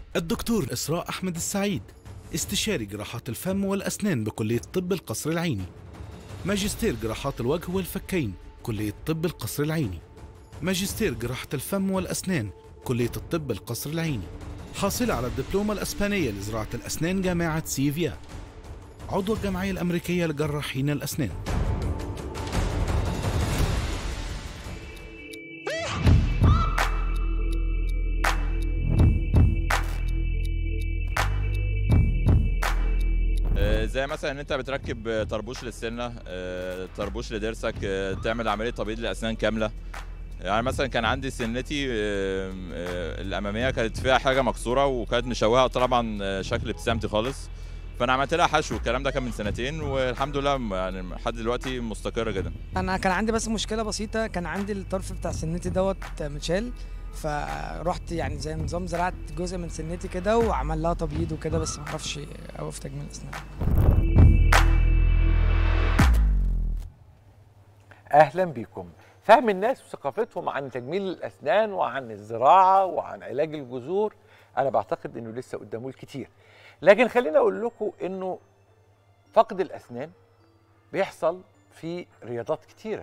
الدكتور إسراء أحمد السعيد استشاري جراحات الفم والأسنان بكلية طب القصر العيني ماجستير جراحات الوجه والفكين كلية طب القصر العيني ماجستير جراحة الفم والأسنان كلية الطب القصر العيني حاصلة على الدبلومة الأسبانية لزراعة الأسنان جامعة سيفيا عضو الجمعية الأمريكية لجراحين الأسنان آه، زي مثلا ان انت بتركب آه، طربوش للسنه آه، طربوش لضرسك آه، تعمل عمليه تبييض للاسنان كامله يعني مثلا كان عندي سنتي آه، آه، الاماميه كانت فيها حاجه مكسوره وكانت مشوهه طبعا آه، شكل ابتسامتي خالص فانا عملت لها حشو الكلام ده كان من سنتين والحمد لله م- يعني لحد دلوقتي مستقره جدا انا كان عندي بس مشكله بسيطه كان عندي الطرف بتاع سنتي دوت متشال فرحت يعني زي نظام زرعت جزء من سنتي كده وعمل لها تبييض وكده بس ما اعرفش اوقف تجميل اسنان اهلا بيكم فهم الناس وثقافتهم عن تجميل الاسنان وعن الزراعه وعن علاج الجذور انا بعتقد انه لسه قدامه الكتير لكن خليني اقول لكم انه فقد الاسنان بيحصل في رياضات كتيره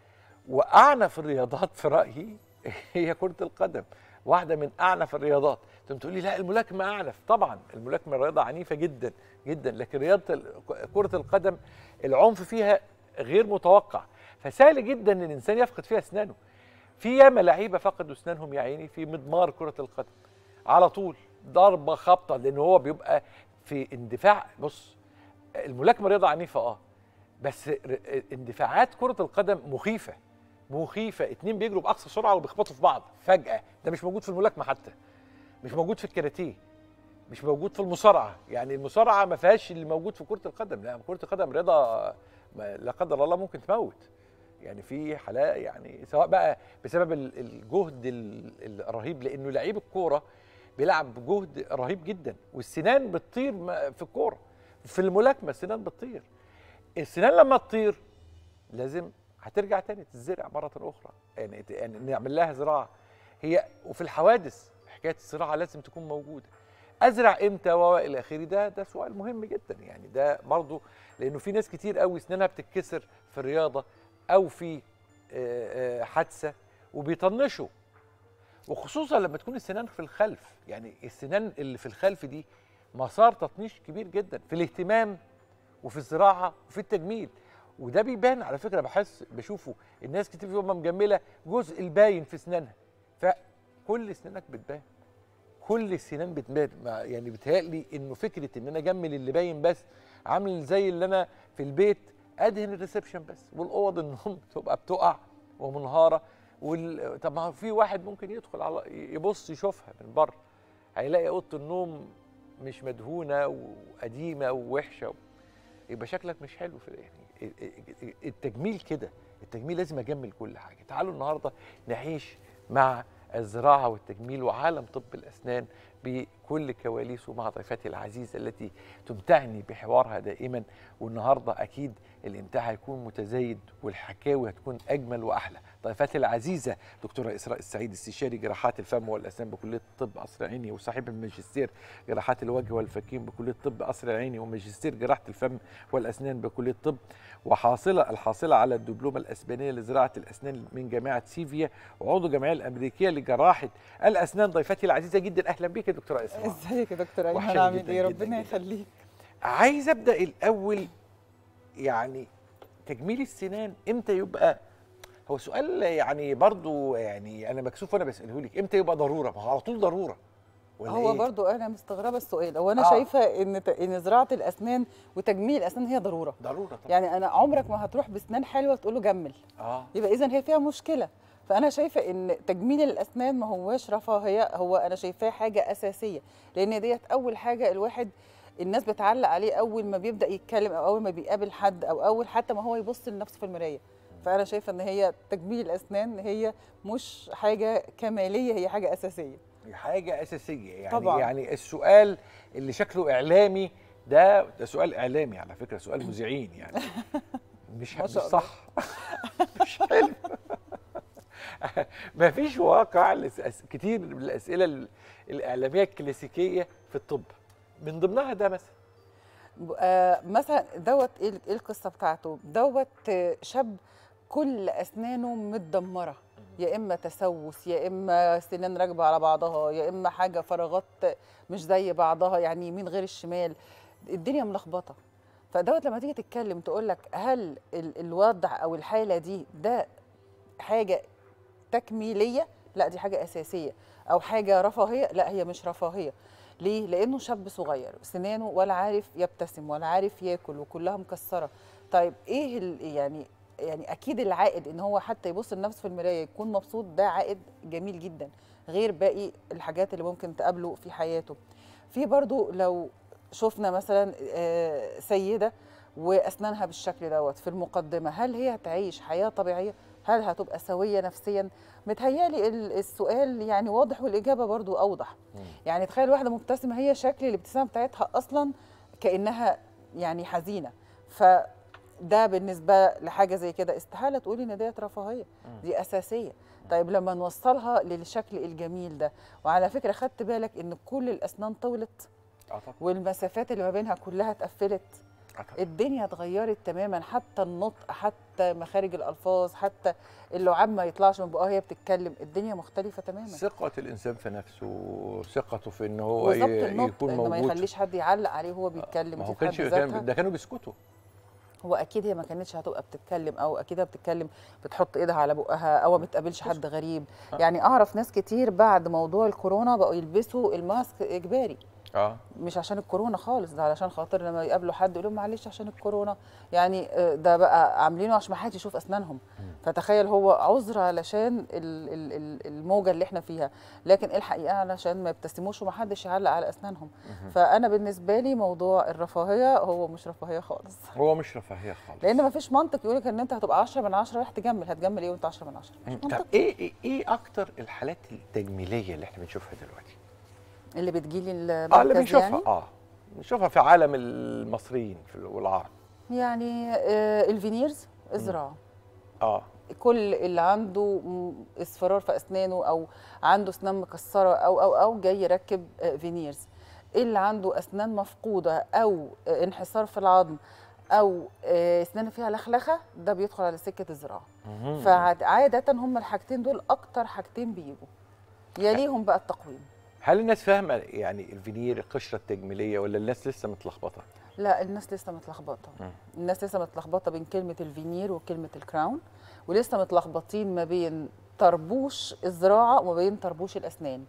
واعنف الرياضات في رايي هي كره القدم واحده من اعنف الرياضات انت تقول لي لا الملاكمه اعنف طبعا الملاكمه رياضه عنيفه جدا جدا لكن رياضه ال- كره القدم العنف فيها غير متوقع فسهل جدا ان الانسان يفقد فيها اسنانه في ياما لعيبه فقدوا اسنانهم يا عيني في مضمار كره القدم على طول ضربه خبطه لان هو بيبقى في اندفاع بص الملاكمه رياضه عنيفه اه بس ر- اندفاعات كره القدم مخيفه مخيفه اتنين بيجروا باقصى سرعه وبيخبطوا في بعض فجاه ده مش موجود في الملاكمه حتى مش موجود في الكاراتيه مش موجود في المصارعه يعني المصارعه ما فيهاش اللي موجود في كره القدم لا كره القدم رياضه ما- لا قدر الله ممكن تموت يعني في حالات يعني سواء بقى بسبب ال- الجهد ال- الرهيب لانه لعيب الكوره بيلعب بجهد رهيب جدا والسنان بتطير ما- في الكوره في الملاكمه السنان بتطير السنان لما تطير لازم هترجع تاني تتزرع مره اخرى يعني يعني نعمل لها زراعه هي وفي الحوادث حكايه الزراعه لازم تكون موجوده ازرع امتى و الى اخره ده ده سؤال مهم جدا يعني ده برضه لانه في ناس كتير قوي اسنانها بتتكسر في الرياضه او في آه، آه، حادثه وبيطنشوا وخصوصا لما تكون السنان في الخلف يعني السنان اللي في الخلف دي مسار تطنيش كبير جدا في الاهتمام وفي الزراعه وفي التجميل وده بيبان على فكره بحس بشوفه الناس كتير فيهم مجمله جزء الباين في اسنانها فكل اسنانك بتبان كل السنان بتبان ما- يعني بيتهيألي انه فكره ان انا اجمل اللي باين بس عامل زي اللي انا في البيت ادهن الريسبشن بس والاوض النوم تبقى بتقع ومنهاره وال... طب ما هو في واحد ممكن يدخل على يبص يشوفها من بره هيلاقي اوضه النوم مش مدهونه وقديمه ووحشه يبقى شكلك مش حلو في يعني التجميل كده التجميل لازم اجمل كل حاجه تعالوا النهارده نعيش مع الزراعه والتجميل وعالم طب الاسنان بكل كواليسه مع ضيفتي العزيزه التي تمتعني بحوارها دائما والنهارده اكيد الامتاع هيكون متزايد والحكاوي هتكون اجمل واحلى ضيفتي العزيزه دكتوره اسراء السعيد استشاري جراحات الفم والاسنان بكليه الطب قصر عيني وصاحب الماجستير جراحات الوجه والفكين بكليه الطب قصر عيني وماجستير جراحه الفم والاسنان بكليه الطب وحاصله الحاصله على الدبلومه الاسبانيه لزراعه الاسنان من جامعه سيفيا وعضو الجمعيه الامريكيه لجراحه الاسنان ضيفتي العزيزه جدا اهلا بك يا دكتوره اسراء ازيك يا دكتور ايمن وحشاني عامل جداً ايه جداً ربنا جداً. يخليك عايز ابدا الاول يعني تجميل السنان امتى يبقى هو سؤال يعني برضو يعني انا مكسوف وانا بساله لك امتى يبقى ضروره ما هو على طول ضروره ولا هو إيه؟ برضو انا مستغربه السؤال هو انا آه. آه. شايفه ان ت- ان زراعه الاسنان وتجميل الاسنان هي ضروره ضروره طبعا يعني انا عمرك ما هتروح باسنان حلوه تقول له جمل اه يبقى اذا هي فيها مشكله فانا شايفه ان تجميل الاسنان ما هواش رفاهيه هو انا شايفاه حاجه اساسيه لان ديت اول حاجه الواحد الناس بتعلق عليه اول ما بيبدا يتكلم او اول ما بيقابل حد او اول حتى ما هو يبص لنفسه في المرايه فانا شايفه ان هي تجميل الاسنان هي مش حاجه كماليه هي حاجه اساسيه دي حاجه اساسيه يعني طبعاً. يعني السؤال اللي شكله اعلامي ده ده سؤال اعلامي على فكره سؤال مذيعين يعني مش ما مش شاء الله. صح مش حلو ما فيش واقع لس- كتير من الاسئله ال- الاعلاميه الكلاسيكيه في الطب من ضمنها ده مثلا آه، مثلا دوت ايه ال- إيه القصه بتاعته دوت آه، شاب كل اسنانه متدمره يا اما تسوس يا اما سنان راكبه على بعضها يا اما حاجه فراغات مش زي بعضها يعني يمين غير الشمال الدنيا ملخبطه فدوت لما تيجي تتكلم تقول لك هل ال- الوضع او الحاله دي ده حاجه تكميليه لا دي حاجه اساسيه او حاجه رفاهيه لا هي مش رفاهيه ليه لانه شاب صغير سنانه ولا عارف يبتسم ولا عارف ياكل وكلها مكسره طيب ايه ال- يعني يعني اكيد العائد ان هو حتى يبص لنفسه في المرايه يكون مبسوط ده عائد جميل جدا غير باقي الحاجات اللي ممكن تقابله في حياته في برضو لو شفنا مثلا آه، سيده واسنانها بالشكل دوت في المقدمه هل هي هتعيش حياه طبيعيه هل هتبقى سويه نفسيا متهيالي ال- السؤال يعني واضح والاجابه برضو اوضح يعني تخيل واحده مبتسمه هي شكل الابتسامه بتاعتها اصلا كانها يعني حزينه فده بالنسبه لحاجه زي كده استحاله تقولي ان ديت رفاهيه دي اساسيه طيب لما نوصلها للشكل الجميل ده وعلى فكره خدت بالك ان كل الاسنان طولت اه طبعا والمسافات اللي ما بينها كلها اتقفلت آه طبعاً. الدنيا اتغيرت تماما حتى النطق حتى مخارج الالفاظ حتى اللعاب ما يطلعش من بقها هي بتتكلم الدنيا مختلفه تماما ثقه الانسان في نفسه ثقته في ان هو وظبط ي- النطق يكون انه ما موجود يخليش حد يعلق عليه وهو بيتكلم ما دي هو في حد كانش ذاتها كان ده كانوا بيسكتوا هو اكيد هي ما كانتش هتبقى بتتكلم او اكيد هي بتتكلم بتحط ايدها على بقها او ما بتقابلش حد غريب يعني اعرف ناس كتير بعد موضوع الكورونا بقوا يلبسوا الماسك اجباري اه مش عشان الكورونا خالص ده علشان خاطر لما يقابلوا حد يقول لهم معلش عشان الكورونا يعني آه، ده بقى عاملينه عشان ما حدش يشوف اسنانهم فتخيل هو عذر علشان ال- ال- ال- الموجه اللي احنا فيها لكن الحقيقه علشان ما يبتسموش وما حدش يعلق على اسنانهم فانا بالنسبه لي موضوع الرفاهيه هو مش رفاهيه خالص هو مش رفاهيه خالص لان ما فيش منطق يقول لك ان انت هتبقى 10 من 10 رايح تجمل هتجمل ايه وانت 10 من 10 مش طب منطق ايه ايه ايه اكتر الحالات التجميليه اللي احنا بنشوفها دلوقتي اللي بتجيلي اه اللي المركز بنشوفها يعني اه بنشوفها في عالم المصريين في ال- والعرب يعني آه، الفينيرز الزراعه اه كل اللي عنده م- اصفرار في اسنانه او عنده اسنان مكسره او او او جاي يركب آه، فينيرز اللي عنده اسنان مفقوده او آه، انحسار في العظم او آه، اسنان فيها لخلخه ده بيدخل على سكه الزراعه فعاده هم الحاجتين دول اكتر حاجتين بيجوا يليهم بقى التقويم هل الناس فاهمه يعني الفينير القشره التجميليه ولا الناس لسه متلخبطه؟ لا الناس لسه متلخبطه مم. الناس لسه متلخبطه بين كلمه الفينير وكلمه الكراون ولسه متلخبطين ما بين طربوش الزراعه وما بين طربوش الاسنان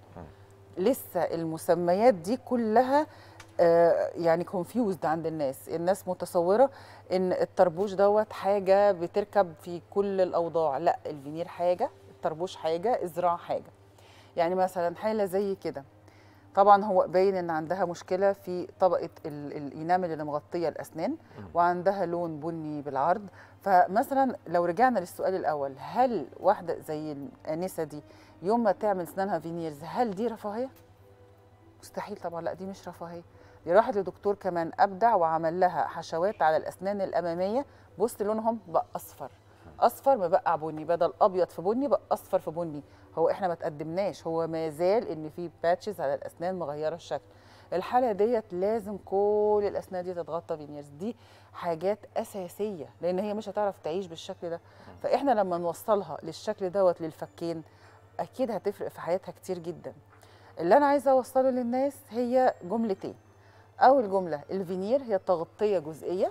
لسه المسميات دي كلها آه، يعني كونفيوزد عند الناس الناس متصوره ان الطربوش دوت حاجه بتركب في كل الاوضاع لا الفينير حاجه الطربوش حاجه الزراعه حاجه يعني مثلا حاله زي كده طبعا هو باين ان عندها مشكله في طبقه ال- الانامل اللي مغطيه الاسنان وعندها لون بني بالعرض فمثلا لو رجعنا للسؤال الاول هل واحده زي الانسه دي يوم ما تعمل اسنانها فينيرز هل دي رفاهيه مستحيل طبعا لا دي مش رفاهيه دي راحت لدكتور كمان ابدع وعمل لها حشوات على الاسنان الاماميه بص لونهم بقى اصفر اصفر مبقع بني بدل ابيض في بني بقى اصفر في بني هو احنا ما تقدمناش هو ما زال ان في باتشز على الاسنان مغيره الشكل الحاله ديت لازم كل الاسنان دي تتغطى فينيرز دي حاجات اساسيه لان هي مش هتعرف تعيش بالشكل ده فاحنا لما نوصلها للشكل دوت للفكين اكيد هتفرق في حياتها كتير جدا اللي انا عايزه اوصله للناس هي جملتين اول جمله الفينير هي تغطيه جزئيه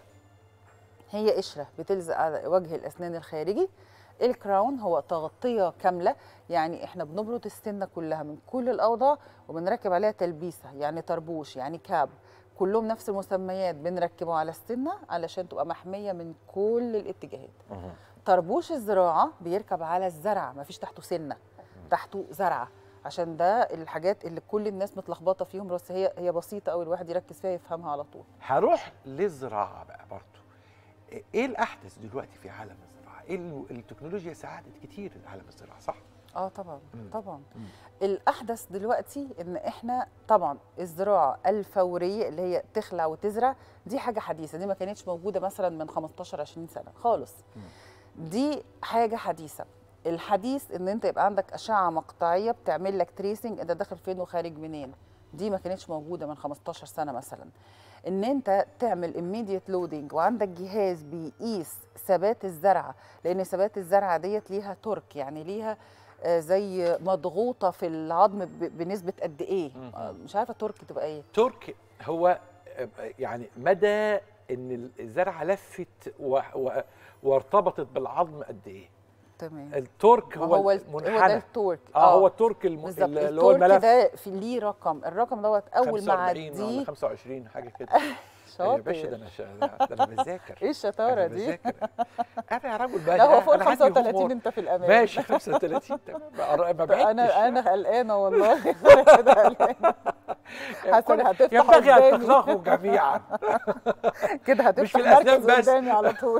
هي قشره بتلزق على وجه الاسنان الخارجي الكراون هو تغطيه كامله يعني احنا بنبرد السنه كلها من كل الاوضاع وبنركب عليها تلبيسه يعني طربوش يعني كاب كلهم نفس المسميات بنركبه على السنه علشان تبقى محميه من كل الاتجاهات طربوش الزراعه بيركب على الزرع ما فيش تحته سنه تحته زرعه عشان ده الحاجات اللي كل الناس متلخبطه فيهم بس هي هي بسيطه قوي الواحد يركز فيها يفهمها على طول هروح للزراعه بقى برضه ايه الاحدث دلوقتي في عالم الزراعه؟ ايه ال- التكنولوجيا ساعدت كتير عالم الزراعه صح؟ اه طبعا مم. طبعا مم. الاحدث دلوقتي ان احنا طبعا الزراعه الفوريه اللي هي تخلع وتزرع دي حاجه حديثه دي ما كانتش موجوده مثلا من 15 20 سنه خالص دي حاجه حديثه الحديث ان انت يبقى عندك اشعه مقطعيه بتعمل لك تريسنج انت داخل فين وخارج منين دي ما كانتش موجوده من 15 سنه مثلا ان انت تعمل immediate loading وعندك جهاز بيقيس ثبات الزرعه لان ثبات الزرعه ديت ليها تورك يعني ليها آه، زي مضغوطه في العظم ب- بنسبه قد ايه مم. آه، مش عارفه تورك تبقى ايه ترك هو آه، يعني مدى ان الزرعه لفت و... و... وارتبطت بالعظم قد ايه تمام التورك ما هو, هو ال- هو ده المنحنى التورك اه هو التورك الم... بالظبط اللي هو التورك الملف ده في ليه رقم الرقم دوت اول ما 45 ولا عديه 25 حاجه كده يا باشا ده شاطر انا شا... ده انا بذاكر ايه الشطاره أنا دي بذاكر. انا يا راجل بقى لا هو فوق ال أنا عندي 35 homework. انت في الامان ماشي 35 تمام ما ما بعدتش انا انا قلقانه والله أنا كده قلقانه حاسه إن هتفتح ينبغي ان قدامي تخلقوا جميعا كده مش في هتفتح الأسنان مركز بس. قدامي على طول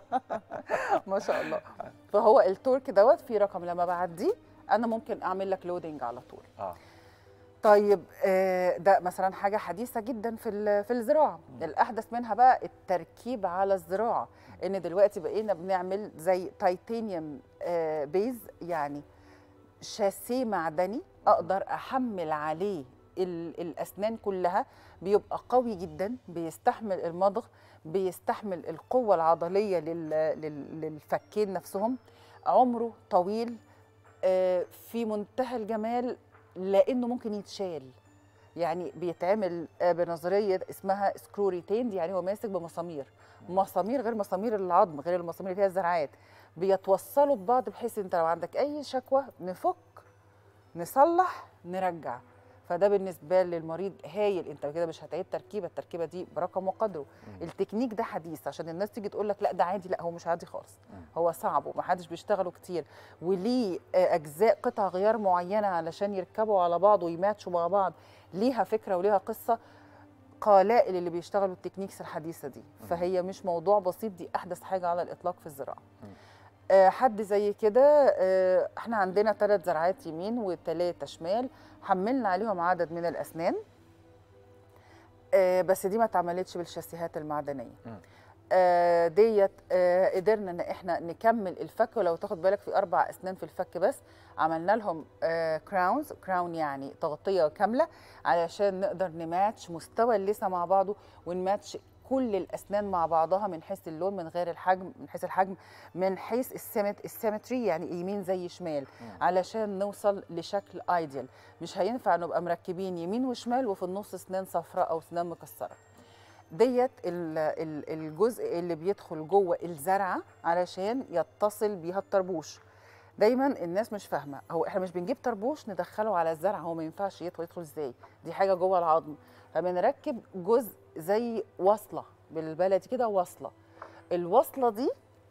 ما شاء الله فهو التورك دوت في رقم لما بعديه انا ممكن اعمل لك لودنج على طول اه طيب آه، ده مثلا حاجه حديثه جدا في ال- في الزراعه الاحدث منها بقى التركيب على الزراعه ان دلوقتي بقينا بنعمل زي تيتانيوم آه، بيز يعني شاسيه معدني اقدر احمل عليه ال- الاسنان كلها بيبقى قوي جدا بيستحمل المضغ بيستحمل القوه العضليه لل- لل- للفكين نفسهم عمره طويل آه، في منتهى الجمال لانه ممكن يتشال يعني بيتعمل آه، بنظريه اسمها سكرو ريتيند يعني هو ماسك بمسامير مسامير غير مسامير العظم غير المسامير اللي فيها الزرعات بيتوصلوا ببعض بحيث انت لو عندك اي شكوى نفك نصلح نرجع فده بالنسبه للمريض هايل انت كده مش هتعيد تركيبه التركيبه دي برقم وقدره التكنيك ده حديث عشان الناس تيجي تقول لك لا ده عادي لا هو مش عادي خالص هو صعب ومحدش بيشتغله كتير وليه آه، اجزاء قطع غيار معينه علشان يركبوا على بعض ويماتشوا مع بعض ليها فكره وليها قصه قلائل اللي بيشتغلوا التكنيكس الحديثه دي فهي مش موضوع بسيط دي احدث حاجه على الاطلاق في الزراعه آه، حد زي كده آه، احنا عندنا ثلاث زرعات يمين وثلاثه شمال حملنا عليهم عدد من الاسنان آه، بس دي ما اتعملتش بالشاسيهات المعدنيه مم. آه، ديت آه، قدرنا ان احنا نكمل الفك ولو تاخد بالك في اربع اسنان في الفك بس عملنا لهم كراونز كراون يعني تغطيه كامله علشان نقدر نماتش مستوى اللثه مع بعضه ونماتش كل الاسنان مع بعضها من حيث اللون من غير الحجم من حيث الحجم من حيث السيمت السيمتري يعني يمين زي شمال علشان نوصل لشكل ايديال مش هينفع نبقى مركبين يمين وشمال وفي النص اسنان صفراء او اسنان مكسره ديت ال- ال- الجزء اللي بيدخل جوه الزرعه علشان يتصل بيها الطربوش دايما الناس مش فاهمه هو احنا مش بنجيب طربوش ندخله على الزرع هو ما ينفعش يدخل يدخل ازاي دي حاجه جوه العظم فبنركب جزء زي وصله بالبلدي كده وصله الوصله دي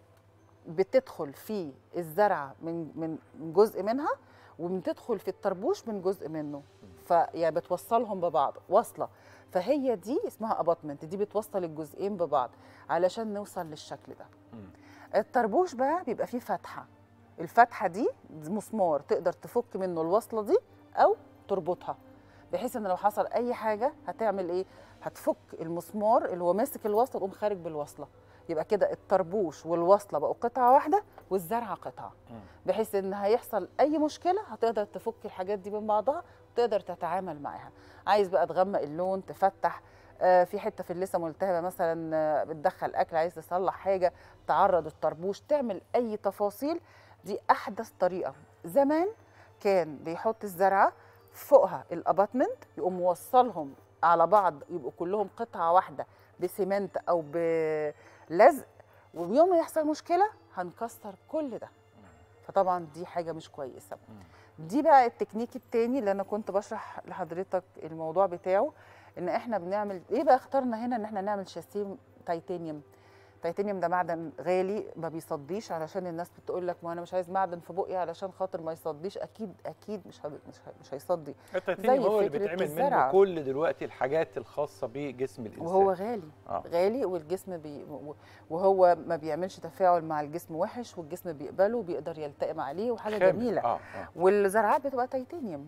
بتدخل في الزرعه من من جزء منها وبتدخل في الطربوش من جزء منه فيعني بتوصلهم ببعض وصله فهي دي اسمها اباطمنت دي بتوصل الجزئين ببعض علشان نوصل للشكل ده الطربوش بقى بيبقى فيه فتحه الفتحه دي مسمار تقدر تفك منه الوصله دي او تربطها بحيث ان لو حصل اي حاجه هتعمل ايه هتفك المسمار اللي هو ماسك الوصله تقوم خارج بالوصله يبقى كده الطربوش والوصله بقوا قطعه واحده والزرعه قطعه بحيث ان هيحصل اي مشكله هتقدر تفك الحاجات دي من بعضها وتقدر تتعامل معاها عايز بقى تغمق اللون تفتح آه، في حته في اللثه ملتهبه مثلا آه، بتدخل اكل عايز تصلح حاجه تعرض الطربوش تعمل اي تفاصيل دي احدث طريقه زمان كان بيحط الزرعه فوقها الاباتمنت يقوم موصلهم على بعض يبقوا كلهم قطعه واحده بسيمنت او بلزق ويوم ما يحصل مشكله هنكسر كل ده فطبعا دي حاجه مش كويسه دي بقى التكنيك التاني اللي انا كنت بشرح لحضرتك الموضوع بتاعه ان احنا بنعمل ايه بقى اخترنا هنا ان احنا نعمل شاسيه تيتانيوم تيتانيوم ده معدن غالي ما بيصديش علشان الناس بتقول لك ما انا مش عايز معدن في بقي علشان خاطر ما يصديش اكيد اكيد مش هب- مش ه- مش هيصدي التيتانيوم زي هو اللي فكرة بيتعمل الزرع. منه كل دلوقتي الحاجات الخاصه بجسم الانسان وهو غالي آه. غالي والجسم بي وهو ما بيعملش تفاعل مع الجسم وحش والجسم بيقبله وبيقدر يلتئم عليه وحاجه خامل. جميله اه اه والزرعات بتبقى تيتانيوم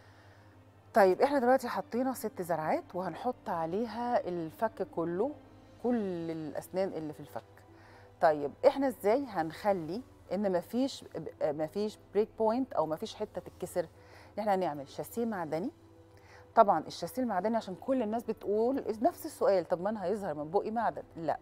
طيب احنا دلوقتي حطينا ست زرعات وهنحط عليها الفك كله كل الاسنان اللي في الفك طيب احنا ازاي هنخلي ان مفيش مفيش بريك بوينت او مفيش حته تتكسر ان احنا نعمل شاسيه معدني طبعا الشاسيه المعدني عشان كل الناس بتقول نفس السؤال طب ما انا هيظهر من بقي معدن لا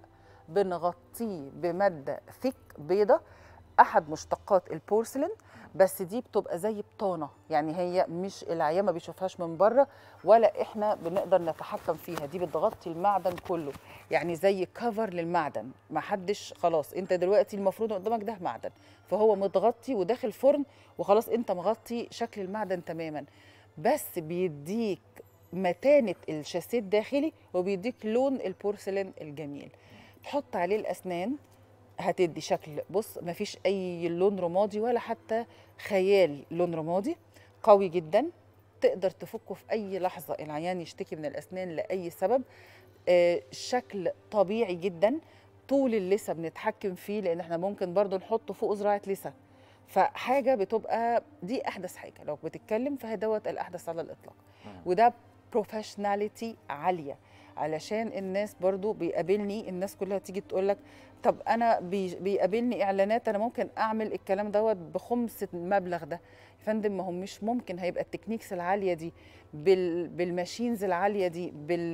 بنغطيه بماده ثيك بيضه احد مشتقات البورسلين بس دي بتبقى زي بطانه يعني هي مش العيان ما بيشوفهاش من بره ولا احنا بنقدر نتحكم فيها دي بتغطي المعدن كله يعني زي كفر للمعدن ما حدش خلاص انت دلوقتي المفروض قدامك ده معدن فهو متغطي وداخل فرن وخلاص انت مغطي شكل المعدن تماما بس بيديك متانه الشاسيه الداخلي وبيديك لون البورسلين الجميل تحط عليه الاسنان هتدي شكل بص مفيش اي لون رمادي ولا حتى خيال لون رمادي قوي جدا تقدر تفكه في اي لحظه العيان يشتكي من الاسنان لاي سبب آه، شكل طبيعي جدا طول اللثه بنتحكم فيه لان احنا ممكن برضو نحطه فوق زراعه لثه فحاجه بتبقى دي احدث حاجه لو بتتكلم فهي دوت الاحدث على الاطلاق وده بروفيشناليتي عاليه علشان الناس برضو بيقابلني الناس كلها تيجي تقول لك طب انا بي- بيقابلني اعلانات انا ممكن اعمل الكلام دوت بخمس المبلغ ده يا فندم ما هو مش ممكن هيبقى التكنيكس العاليه دي بال بالماشينز العاليه دي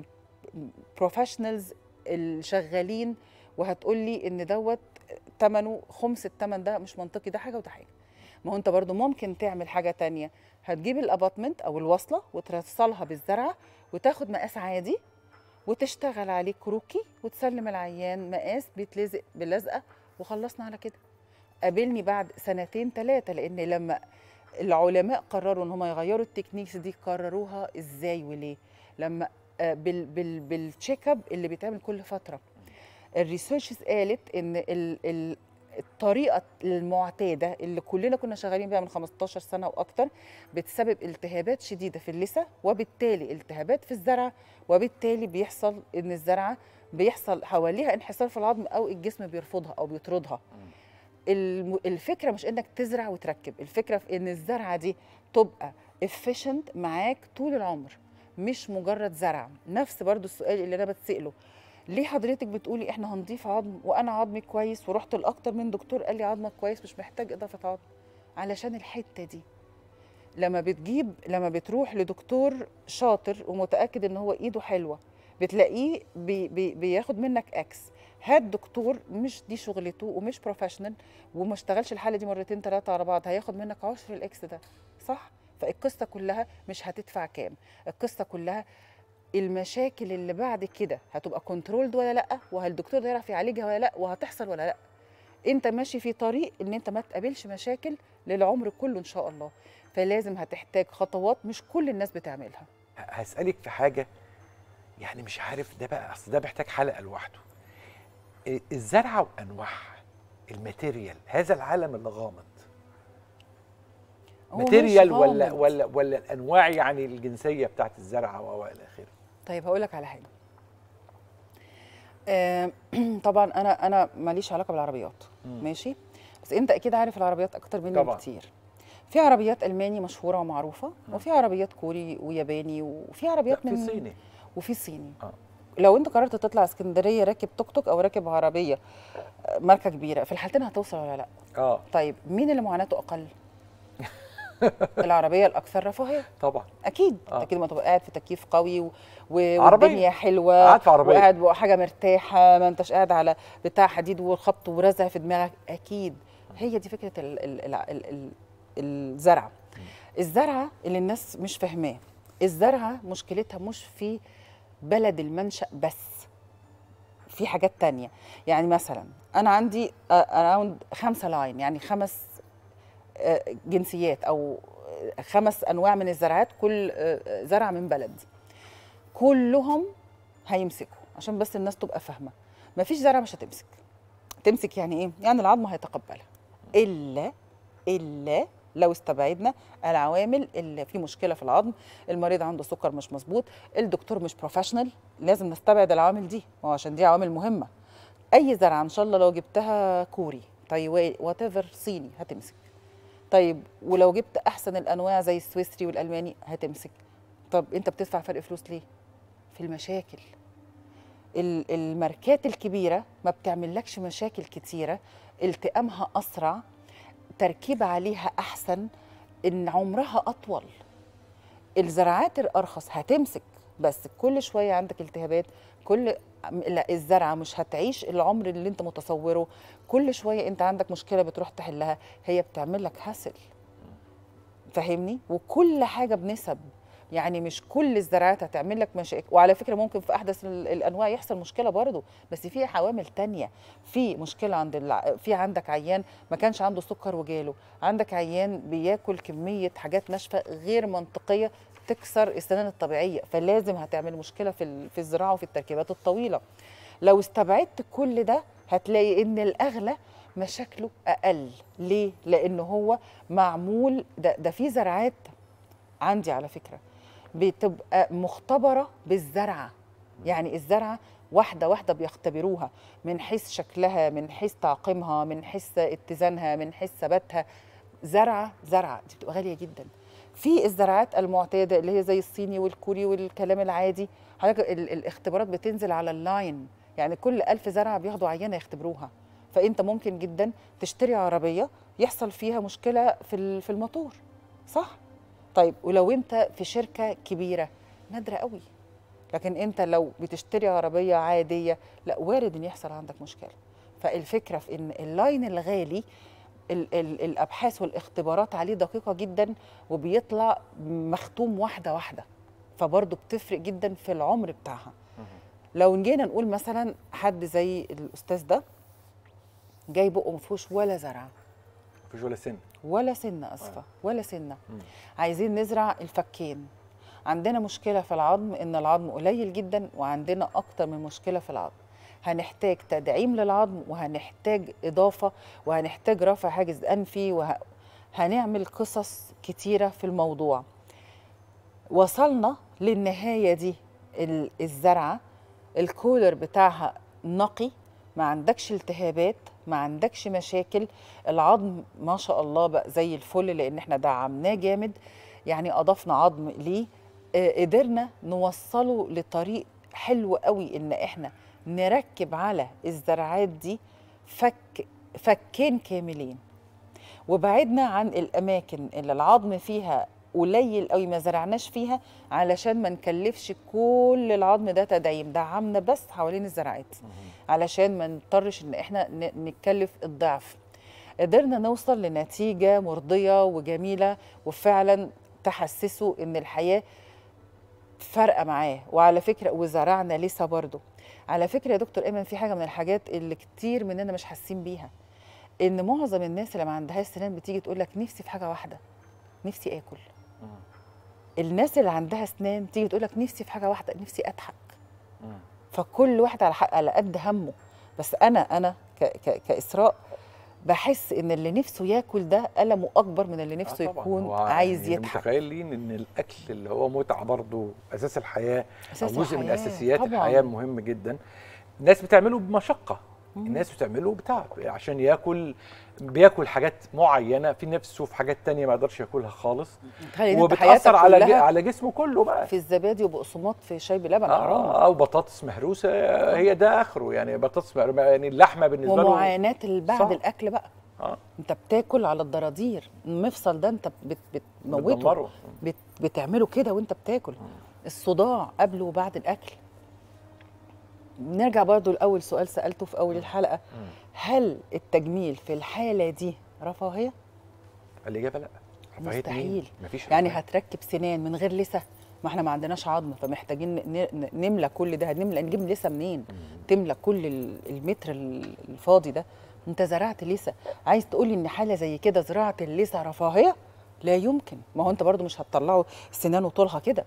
بالبروفيشنالز الشغالين وهتقول لي ان دوت ثمنه خمس الثمن ده مش منطقي ده حاجه وده حاجه ما هو انت برضو ممكن تعمل حاجه تانية هتجيب الاباتمنت او الوصله وترصلها بالزرعه وتاخد مقاس عادي وتشتغل عليه كروكي وتسلم العيان مقاس بيتلزق بلزقه وخلصنا على كده قابلني بعد سنتين ثلاثه لان لما العلماء قرروا ان هم يغيروا التكنيكس دي قرروها ازاي وليه لما آه، بال بال بالتشيك اب اللي بيتعمل كل فتره الريسيرشز قالت ان ال ال الطريقه المعتاده اللي كلنا كنا شغالين بيها من 15 سنه واكتر بتسبب التهابات شديده في اللثه وبالتالي التهابات في الزرع وبالتالي بيحصل ان الزرعه بيحصل حواليها انحسار في العظم او الجسم بيرفضها او بيطردها الم- الفكره مش انك تزرع وتركب الفكره في ان الزرعه دي تبقى efficient معاك طول العمر مش مجرد زرع نفس برضو السؤال اللي انا بتساله ليه حضرتك بتقولي احنا هنضيف عظم وانا عظمي كويس ورحت لاكتر من دكتور قال لي عظمك كويس مش محتاج اضافه عظم علشان الحته دي لما بتجيب لما بتروح لدكتور شاطر ومتاكد ان هو ايده حلوه بتلاقيه بي بي بياخد منك اكس هات دكتور مش دي شغلته ومش بروفيشنال وما اشتغلش الحاله دي مرتين ثلاثه على بعض هياخد منك عشر الاكس ده صح فالقصه كلها مش هتدفع كام القصه كلها المشاكل اللي بعد كده هتبقى كنترولد ولا لا وهل الدكتور ده يعرف يعالجها ولا لا وهتحصل ولا لا انت ماشي في طريق ان انت ما تقابلش مشاكل للعمر كله ان شاء الله فلازم هتحتاج خطوات مش كل الناس بتعملها هسألك في حاجة يعني مش عارف ده بقى أصل ده محتاج حلقة لوحده إيه الزرعة وأنواعها الماتيريال هذا العالم اللي غامض هو مش ماتيريال ولا غامض. ولا ولا الأنواع يعني الجنسية بتاعت الزرعة و إلى آخره طيب هقول لك على حاجه آه، طبعا انا انا ماليش علاقه بالعربيات ماشي بس انت اكيد عارف العربيات اكتر مني طبعاً. بكتير في عربيات الماني مشهوره ومعروفه وفي عربيات كوري وياباني وفي عربيات لا، من في صيني وفي صيني آه. لو انت قررت تطلع اسكندريه راكب توك توك او راكب عربيه آه، ماركه كبيره في الحالتين هتوصل ولا لا اه طيب مين اللي معاناته اقل العربيه الاكثر رفاهيه طبعا اكيد آه. انت كده ما تبقى قاعد في تكييف قوي و... و... عربية. والدنيا حلوه قاعد في عربية. وقاعد بحاجه مرتاحه ما انتش قاعد على بتاع حديد وخبط ورزع في دماغك اكيد هي دي فكره ال... ال... ال... ال... ال... الزرعه الزرعه اللي الناس مش فاهماه الزرعه مشكلتها مش في بلد المنشأ بس في حاجات تانية يعني مثلا انا عندي اراوند خمسة لاين يعني خمس آه، جنسيات او آه، خمس انواع من الزراعات كل آه، زرعه من بلد كلهم هيمسكوا عشان بس الناس تبقى فاهمه مفيش زرعه مش هتمسك تمسك يعني ايه يعني العظم هيتقبلها الا الا لو استبعدنا العوامل اللي في مشكله في العظم المريض عنده سكر مش مظبوط الدكتور مش بروفيشنال لازم نستبعد العوامل دي ما هو عشان دي عوامل مهمه اي زرعه ان شاء الله لو جبتها كوري تايواني وات ايفر صيني هتمسك طيب ولو جبت احسن الانواع زي السويسري والالماني هتمسك طب انت بتدفع فرق فلوس ليه في المشاكل ال- الماركات الكبيره ما بتعملكش مشاكل كتيره التئامها اسرع تركيب عليها احسن ان عمرها اطول الزراعات الارخص هتمسك بس كل شويه عندك التهابات كل لا الزرعه مش هتعيش العمر اللي انت متصوره كل شويه انت عندك مشكله بتروح تحلها هي بتعمل لك هسل فاهمني وكل حاجه بنسب يعني مش كل الزراعات هتعمل لك مشاكل وعلى فكره ممكن في احدث ال- الانواع يحصل مشكله برضه بس في عوامل تانية في مشكله عند الع... في عندك عيان ما كانش عنده سكر وجاله عندك عيان بياكل كميه حاجات ناشفه غير منطقيه تكسر السنان الطبيعيه فلازم هتعمل مشكله في ال- في الزراعه وفي التركيبات الطويله لو استبعدت كل ده هتلاقي ان الاغلى مشاكله اقل ليه لان هو معمول ده, ده في زراعات عندي على فكره بتبقى مختبره بالزرعه يعني الزرعه واحده واحده بيختبروها من حيث شكلها من حيث تعقيمها من حيث اتزانها من حيث ثباتها زرعه زرعه دي بتبقى غاليه جدا في الزراعات المعتاده اللي هي زي الصيني والكوري والكلام العادي حضرتك ال- الاختبارات بتنزل على اللاين يعني كل ألف زرعه بياخدوا عينه يختبروها فانت ممكن جدا تشتري عربيه يحصل فيها مشكله في ال- في الموتور صح طيب ولو انت في شركه كبيره نادره قوي لكن انت لو بتشتري عربيه عاديه لا وارد ان يحصل عندك مشكله فالفكره في ان اللاين الغالي ال ال الابحاث والاختبارات عليه دقيقه جدا وبيطلع مختوم واحده واحده فبرضه بتفرق جدا في العمر بتاعها لو جينا نقول مثلا حد زي الاستاذ ده جاي بقه ما فيهوش ولا زرعه مفيش ولا سن ولا سنه اسفه ولا سنه عايزين نزرع الفكين عندنا مشكله في العظم ان العظم قليل جدا وعندنا اكتر من مشكله في العظم هنحتاج تدعيم للعظم وهنحتاج اضافه وهنحتاج رفع حاجز انفي وهنعمل قصص كتيره في الموضوع وصلنا للنهايه دي ال- الزرعه الكولر بتاعها نقي ما عندكش التهابات ما عندكش مشاكل العظم ما شاء الله بقى زي الفل لان احنا دعمناه جامد يعني اضفنا عظم ليه آه، قدرنا نوصله لطريق حلو قوي ان احنا نركب على الزرعات دي فك فكين كاملين وبعدنا عن الاماكن اللي العظم فيها قليل قوي ما زرعناش فيها علشان ما نكلفش كل العظم ده تدعيم دعمنا بس حوالين الزراعات علشان ما نضطرش ان احنا ن- نتكلف الضعف قدرنا نوصل لنتيجة مرضية وجميلة وفعلا تحسسوا ان الحياة فارقة معاه وعلى فكرة وزرعنا لسه برضه على فكرة يا دكتور ايمن في حاجة من الحاجات اللي كتير مننا مش حاسين بيها ان معظم الناس اللي ما عندهاش سنان بتيجي تقول لك نفسي في حاجة واحدة نفسي اكل الناس اللي عندها اسنان تيجي تقول لك نفسي في حاجة واحدة نفسي اضحك فكل واحد على حق على قد همه بس انا انا ك ك كاسراء بحس ان اللي نفسه ياكل ده المه اكبر من اللي نفسه آه طبعاً. يكون هو عايز يعني يضحك متخيلين ان الاكل اللي هو متعه برضه اساس الحياه أساس او جزء من الحياة، اساسيات طبعاً. الحياه مهم جدا الناس بتعمله بمشقه الناس بتعمله بتعب عشان ياكل بياكل حاجات معينه في نفسه في حاجات تانية ما يقدرش ياكلها خالص تخيل إن أنت حياتك وبتاثر على ج- كلها على جسمه كله بقى في الزبادي وبقسماط في شاي بلبن حرام آه او بطاطس مهروسه هي ده اخره يعني بطاطس مهروسة يعني اللحمه بالنسبه له ومعاناه اللي بعد صعب. الاكل بقى اه انت بتاكل على الضرادير المفصل ده انت بت بتموته بتدمره. بت بتعمله كده وانت بتاكل الصداع قبل وبعد الاكل نرجع برضو لاول سؤال سالته في اول الحلقه هل التجميل في الحاله دي رفاهيه الاجابه لا رفاهية مين؟ مستحيل مفيش يعني رفاهية. هتركب سنان من غير لسه ما احنا ما عندناش عظم فمحتاجين ن- ن- نملى كل ده هنملى نجيب لسه منين تملى كل ال- المتر ال- الفاضي ده انت زرعت لسه عايز تقولي ان حاله زي كده زراعه اللسه رفاهيه لا يمكن ما هو انت برضو مش هتطلعوا السنان وطولها كده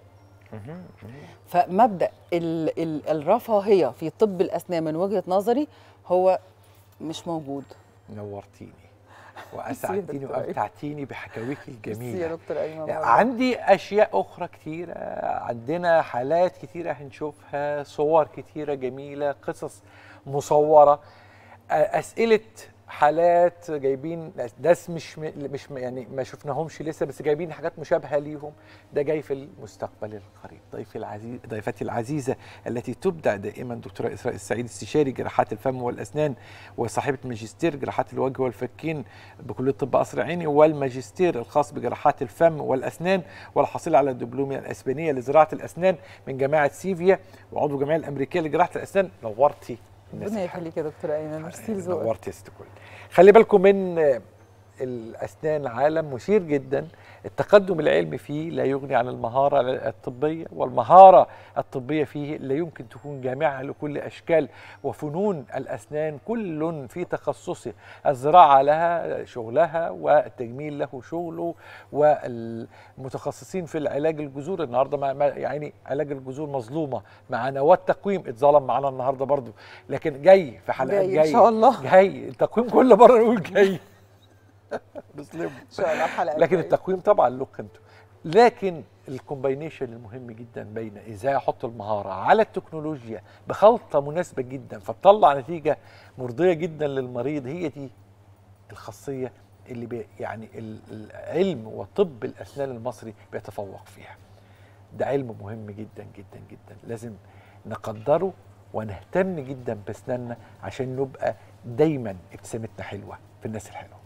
فمبدا ال ال الرفاهيه في طب الاسنان من وجهه نظري هو مش موجود نورتيني واسعدتيني وامتعتيني بحكاويك ميرسي الجميله يا دكتور ايمن والله. عندي اشياء اخرى كتيره عندنا حالات كتيره هنشوفها صور كتيره جميله قصص مصوره أ- اسئله حالات جايبين ناس مش م- مش م- يعني ما شفناهمش لسه بس جايبين حاجات مشابهه ليهم ده جاي في المستقبل القريب ضيفي العزيز ضيفتي العزيزه التي تبدع دائما دكتوره اسراء السعيد استشاري جراحات الفم والاسنان وصاحبه ماجستير جراحات الوجه والفكين بكليه طب قصر عيني والماجستير الخاص بجراحات الفم والاسنان والحاصله على الدبلومه الاسبانيه لزراعه الاسنان من جامعه سيفيا وعضو الجمعيه الامريكيه لجراحه الاسنان نورتي الناس ربنا الحلوة. يخليك يا دكتوره ايمن ميرسي لذوقك نورت يا ست كل خلي بالكم من آه، الاسنان عالم مثير جدا التقدم العلمي فيه لا يغني عن المهاره الطبيه والمهاره الطبيه فيه لا يمكن تكون جامعه لكل اشكال وفنون الاسنان كل في تخصصه الزراعه لها شغلها والتجميل له شغله والمتخصصين في العلاج الجذور النهارده مع مع- يعني علاج الجذور مظلومه معانا والتقويم اتظلم معانا النهارده برضو لكن جاي في حلقات جاي جاي ان شاء الله جاي التقويم كل مره نقول جاي نظلمه ان شاء الله الحلقه لكن الجاية. التقويم طبعا له قيمته لكن الكومباينيشن المهم جدا بين ازاي احط المهاره على التكنولوجيا بخلطه مناسبه جدا فتطلع نتيجه مرضيه جدا للمريض هي دي الخاصيه اللي بي يعني ال- العلم وطب الاسنان المصري بيتفوق فيها ده علم مهم جدا جدا جدا لازم نقدره ونهتم جدا باسناننا عشان نبقى دايما ابتسامتنا حلوه في الناس الحلوه